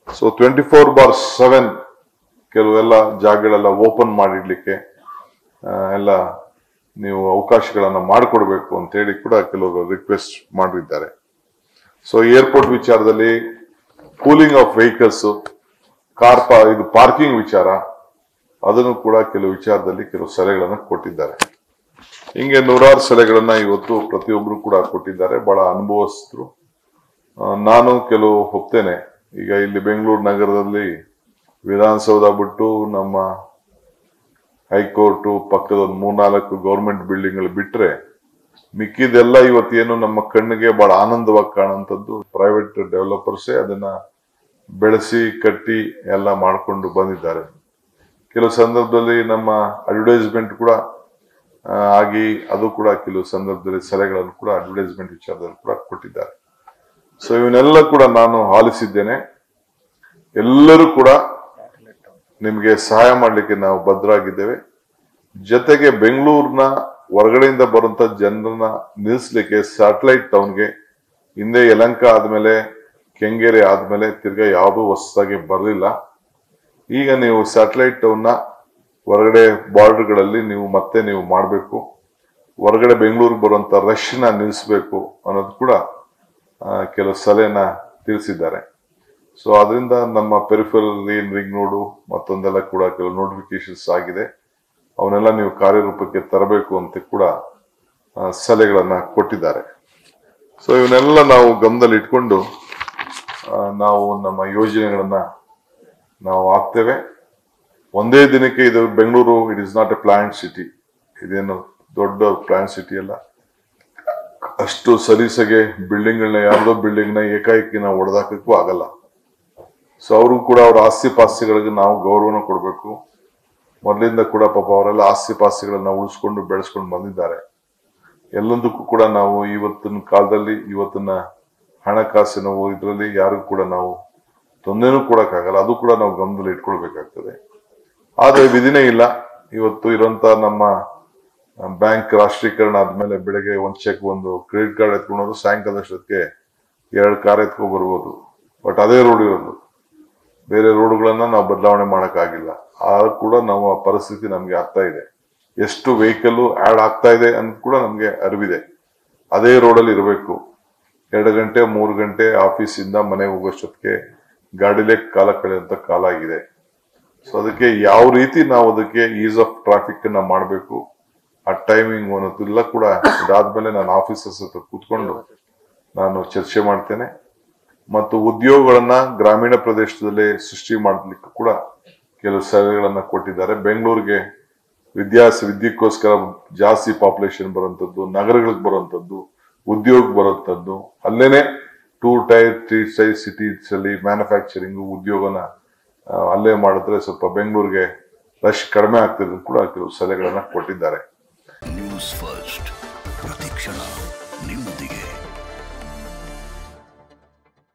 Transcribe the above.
so twenty four by seven ಕೆಲವೆಲ್ಲ ಜಾಗಗಳೆಲ್ಲ open ಮಾಡಿಡ್ಲಿಕ್ಕೆ ಆ, ಎಲ್ಲ ನೀವು ಅವಕಾಶಗಳನ್ನ ಮಾಡಿಕೊಡ್ಬೇಕು ಅಂತೇಳಿ ಕೂಡ ಕೆಲವರು ರಿಕ್ವೆಸ್ಟ್ ಮಾಡಿದ್ದಾರೆ ಸೊ ಏರ್ಪೋರ್ಟ್ ವಿಚಾರದಲ್ಲಿ ಕೂಲಿಂಗ್ ಆಫ್ ವೆಹಿಕಲ್ಸ್ ಕಾರ್ ಪಾ ಇದು ಪಾರ್ಕಿಂಗ್ ವಿಚಾರ ಅದನ್ನು ಕೂಡ ಕೆಲವು ವಿಚಾರದಲ್ಲಿ ಕೆಲವು ಸಲಹೆಗಳನ್ನ ಕೊಟ್ಟಿದ್ದಾರೆ ಹಿಂಗೆ ನೂರಾರು ಸಲಹೆಗಳನ್ನ ಇವತ್ತು ಪ್ರತಿಯೊಬ್ರು ಕೂಡ ಕೊಟ್ಟಿದ್ದಾರೆ ಬಹಳ ಅನುಭವಸ್ಥರು ಆ, ನಾನು ಕೆಲವು ಹೋಗ್ತೇನೆ ಈಗ ಇಲ್ಲಿ ಬೆಂಗಳೂರು ನಗರದಲ್ಲಿ ವಿಧಾನಸೌಧ ಬಿಟ್ಟು ನಮ್ಮ ಹೈಕೋರ್ಟು ಪಕ್ಕದ ಒಂದು ಮೂರ್ನಾಲ್ಕು ಗೌರ್ಮೆಂಟ್ ಬಿಲ್ಡಿಂಗ್ಗಳು ಬಿಟ್ರೆ ಮಿಕ್ಕಿದೆಲ್ಲ ಇವತ್ತೇನು ನಮ್ಮ ಕಣ್ಣಿಗೆ ಬಹಳ ಆನಂದವಾಗಿ ಕಾಣುವಂಥದ್ದು ಪ್ರೈವೇಟ್ ಡೆವಲಪರ್ಸೇ ಅದನ್ನ ಬೆಳೆಸಿ ಕಟ್ಟಿ ಎಲ್ಲ ಮಾಡಿಕೊಂಡು ಬಂದಿದ್ದಾರೆ ಕೆಲವು ಸಂದರ್ಭದಲ್ಲಿ ನಮ್ಮ ಅಡ್ವರ್ಟೈಸ್ಮೆಂಟ್ ಕೂಡ ಆ, ಆಗಿ ಅದು ಕೂಡ ಕೆಲವು ಸಂದರ್ಭದಲ್ಲಿ ಸಲಹೆಗಳನ್ನು ಕೂಡ ಅಡ್ವರ್ಟೈಸ್ಮೆಂಟ್ ವಿಚಾರದಲ್ಲಿ ಕೂಡ ಕೊಟ್ಟಿದ್ದಾರೆ ಸೊ ಇವನ್ನೆಲ್ಲ ಕೂಡ ನಾನು ಆಲಿಸಿದ್ದೇನೆ ಎಲ್ಲರೂ ಕೂಡ ನಿಮಗೆ ಸಹಾಯ ಮಾಡಲಿಕ್ಕೆ ನಾವು ಭದ್ರಾಗಿದ್ದೇವೆ ಜೊತೆಗೆ ಬೆಂಗಳೂರಿನ ಹೊರಗಡೆಯಿಂದ ಬರುವಂತ ಜನರನ್ನ ನಿಲ್ಲಿಸ್ಲಿಕ್ಕೆ ಸ್ಯಾಟಲೈಟ್ ಟೌನ್ಗೆ ಹಿಂದೆ ಯಲಂಕ ಆದ್ಮೇಲೆ ಕೆಂಗೇರಿ ಆದ್ಮೇಲೆ ತಿರ್ಗಾ ಯಾವುದೂ ಹೊಸದಾಗಿ ಬರಲಿಲ್ಲ ಈಗ ನೀವು ಸ್ಯಾಟಲೈಟ್ ಟೌನ್ನ ಹೊರಗಡೆ ಬಾರ್ಡರ್ಗಳಲ್ಲಿ ನೀವು ಮತ್ತೆ ನೀವು ಮಾಡಬೇಕು ಹೊರಗಡೆ ಬೆಂಗಳೂರಿಗೆ ಬರುವಂತ ರಶ್ನ ನಿಲ್ಲಿಸಬೇಕು ಅನ್ನೋದು ಕೂಡ ಆ, ಕೆಲವು ಸಲಹೆನ ತಿಳಿಸಿದ್ದಾರೆ ಸೊ ಅದರಿಂದ ನಮ್ಮ ಪೆರಿಫರಲ್ ರಿಂಗ್ ನೋಡು ಮತ್ತೊಂದೆಲ್ಲ ಕೂಡ ಕೆಲವು ನೋಟಿಫಿಕೇಶನ್ಸ್ ಆಗಿದೆ ಅವನ್ನೆಲ್ಲ ನೀವು ಕಾರ್ಯರೂಪಕ್ಕೆ ತರಬೇಕು ಅಂತ ಕೂಡ ಆ, ಸಲಹೆಗಳನ್ನ ಕೊಟ್ಟಿದ್ದಾರೆ ಸೊ ಇವನ್ನೆಲ್ಲ ನಾವು ಗಮನದಲ್ಲಿ ಇಟ್ಕೊಂಡು ಆ, ನಾವು ನಮ್ಮ ಯೋಜನೆಗಳನ್ನ ನಾವು ಹಾಕ್ತೇವೆ ಒಂದೇ ದಿನಕ್ಕೆ ಇದು Bengaluru it is not a plant city ಇದೇನು ದೊಡ್ಡ ಪ್ಲಾಂಟ್ ಸಿಟಿ ಅಲ್ಲ ಅಷ್ಟು ಸಲೀಸಗೆ ಬಿಲ್ಡಿಂಗ್ಗಳನ್ನ ಯಾರ್ದೋ ಬಿಲ್ಡಿಂಗ್ನ ಏಕಾಏಕಿ ನಾವು ಹೊಡೆದಾಕಕ್ಕೂ ಆಗಲ್ಲ ಸೊ ಅವ್ರಿಗೂ ಕೂಡ ಅವ್ರ ಆಸ್ತಿ ಪಾಸ್ತಿಗಳಿಗೆ ನಾವು ಗೌರವನ ಕೊಡಬೇಕು ಮೊದಲಿಂದ ಕೂಡ ಪಾಪ ಅವರೆಲ್ಲ ಆಸ್ತಿ ಪಾಸ್ತಿಗಳನ್ನ ಉಳಿಸ್ಕೊಂಡು ಬೆಳೆಸ್ಕೊಂಡು ಬಂದಿದ್ದಾರೆ ಎಲ್ಲದಕ್ಕೂ ಕೂಡ ನಾವು ಇವತ್ತಿನ ಕಾಲದಲ್ಲಿ ಇವತ್ತಿನ ಹಣಕಾಸಿನ ಇದರಲ್ಲಿ ಯಾರಿಗೂ ಕೂಡ ನಾವು ತೊಂದರೆನೂ ಕೊಡಕ್ಕಾಗಲ್ಲ ಅದು ಕೂಡ ನಾವು ಗಮನದಲ್ಲಿ ಇಟ್ಕೊಳ್ಬೇಕಾಗ್ತದೆ ಆದ್ರೆ ವಿಧಿನೇ ಇಲ್ಲ ಇವತ್ತು ಇರೋಂತ ನಮ್ಮ ಬ್ಯಾಂಕ್ ರಾಷ್ಟ್ರೀಕರಣ ಆದ್ಮೇಲೆ ಬೆಳಗ್ಗೆ ಒಂದ್ ಚೆಕ್ ಒಂದು ಕ್ರೆಡಿಟ್ ಕಾರ್ಡ್ ಎತ್ಕೊಂಡೋರು ಸಾಯಂಕಾಲದಷ್ಟೊತ್ತಿಗೆ ಎರಡು ಕಾರ್ ಎತ್ಕೊ ಬರ್ಬೋದು ಬಟ್ ಅದೇ ರೋಡ್ ಇರೋದು ಬೇರೆ ರೋಡ್ಗಳನ್ನ ನಾವು ಬದಲಾವಣೆ ಮಾಡಕ್ಕಾಗಿಲ್ಲ ಆ ಕೂಡ ನಾವು ಆ ಪರಿಸ್ಥಿತಿ ನಮ್ಗೆ ಆಗ್ತಾ ಇದೆ ಎಷ್ಟು ವೆಹಿಕಲ್ ಆಡ್ ಆಗ್ತಾ ಇದೆ ಅಂತ ಕೂಡ ನಮ್ಗೆ ಅರಿವಿದೆ ಅದೇ ರೋಡಲ್ಲಿ ಇರಬೇಕು ಎರಡು ಗಂಟೆ ಮೂರು ಗಂಟೆ ಆಫೀಸಿಂದ ಮನೆಗೆ ಹೋಗೋಷ್ಟೊತ್ತಿಗೆ ಗಾಡಿಲೇ ಕಾಲ ಕಳೆಯುವಂತ ಕಾಲ ಆಗಿದೆ ಸೊ ಅದಕ್ಕೆ ಯಾವ ರೀತಿ ನಾವು ಅದಕ್ಕೆ ಈಸ್ ಆಫ್ ಟ್ರಾಫಿಕ್ ಅನ್ನ ಮಾಡಬೇಕು ಆ ಟೈಮಿಂಗ್ ಅನ್ನೋದೆಲ್ಲ ಕೂಡ ಇದಾದ್ಮೇಲೆ ನಾನು ಆಫೀಸರ್ಸ್ ಹತ್ರ ಕೂತ್ಕೊಂಡು ನಾನು ಚರ್ಚೆ ಮಾಡ್ತೇನೆ ಮತ್ತು ಉದ್ಯೋಗಗಳನ್ನ ಗ್ರಾಮೀಣ ಪ್ರದೇಶದಲ್ಲಿ ಸೃಷ್ಟಿ ಮಾಡಲಿಕ್ಕೆ ಕೂಡ ಕೆಲವು ಸಲಹೆಗಳನ್ನ ಕೊಟ್ಟಿದ್ದಾರೆ ಬೆಂಗಳೂರಿಗೆ ವಿದ್ಯಾಸ ವಿದ್ಯಕ್ಕೋಸ್ಕರ ಜಾಸ್ತಿ ಪಾಪ್ಯುಲೇಷನ್ ಬರುವಂತದ್ದು ನಗರಗಳಿಗೆ ಬರುವಂತದ್ದು ಉದ್ಯೋಗ ಬರುವಂತದ್ದು ಅಲ್ಲೇನೆ two tier three tier cities ಅಲ್ಲಿ ಮ್ಯಾನುಫ್ಯಾಕ್ಚರಿಂಗ್ ಉದ್ಯೋಗನ ಆ, ಅಲ್ಲೇ ಮಾಡಿದ್ರೆ ಸ್ವಲ್ಪ ಬೆಂಗಳೂರಿಗೆ ರಶ್ ಕಡಿಮೆ ಆಗ್ತದೆ ಅಂತ ಕೂಡ ಕೆಲವು ಸಲಹೆಗಳನ್ನ ಕೊಟ್ಟಿದ್ದಾರೆ ನ್ಯೂಸ್ ಫಸ್ಟ್ ಪ್ರತಿಕ್ಷಣ ನಿಮ್ಮೊಂದಿಗೆ